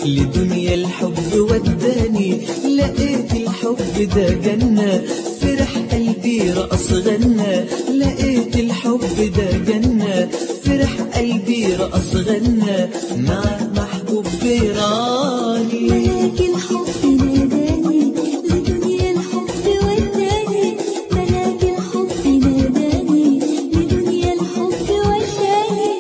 لدنيا الحب وداني لقيت الحب ده جنة فرح قلبي رقص غنى لقيت الحب ده جنة فرح قلبي رقص غنى مع محبوب بيراني ملاك الحب ناداني لدنيا الحب وداني ملاك الحب ناداني لدنيا الحب وداني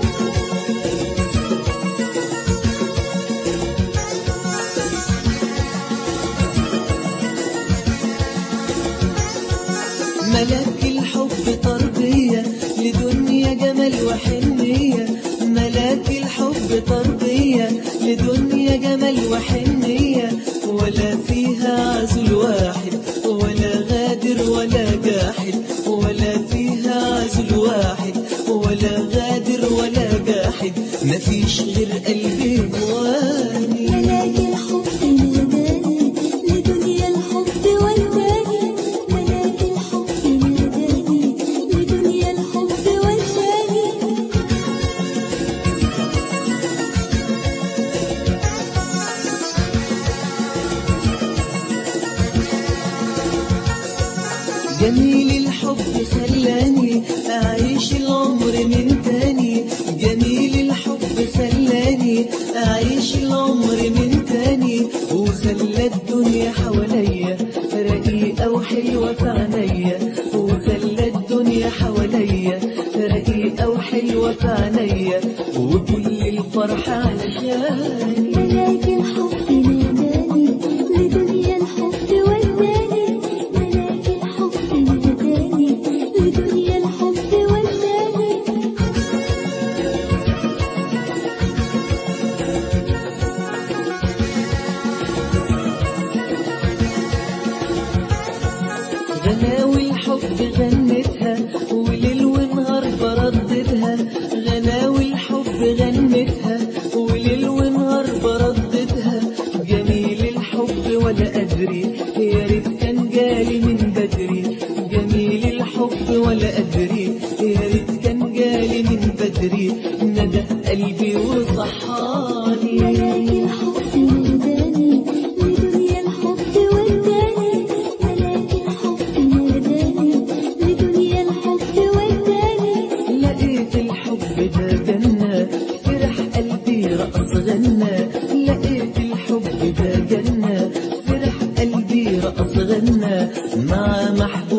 ملاك الحب تربية لدنيا جمال وحنية ملاك الحب تربية لدنيا جمال وحنية ولا فيها عزل واحد ولا غادر ولا جاحد ولا فيها عزل واحد ولا غادر ولا جاحد مفيش غير قلبي جواني ملاك الحب ناداني لدنيا الحب وداني ملاك الحب ناداني لدنيا الحب وداني جميل الحب خلاني أعيش العمر من تاني جميل الحب خلاني أعيش العمر من تاني وخلى الدنيا حواليا رقيقة وحلوة في عينيا وخلى الدنيا حواليا رقيقة وحلوة في عينيا وكل الفرحة علشاني ملاك الحب ناداني لدنيا الحب وداني ملاك الحب ناداني لدنيا الحب وداني غناوي الحب غنتها وليل ونهار برددها غناوي الحب غنتها وليل ونهار برددها جميل الحب ولا أدري يا ريت كان جالي من بدري جميل الحب ولا أدري يا ريت كان جالي من بدري ندى قلبي وصحاني ملاك الحب ناداني لدنيا الحب وداني ملاك الحب ناداني لدنيا الحب وداني لقيت الحب ده جنة فرح قلبي رقص غنى لقيت الحب ده جنة فرح قلبي رقص غنى مع محبوب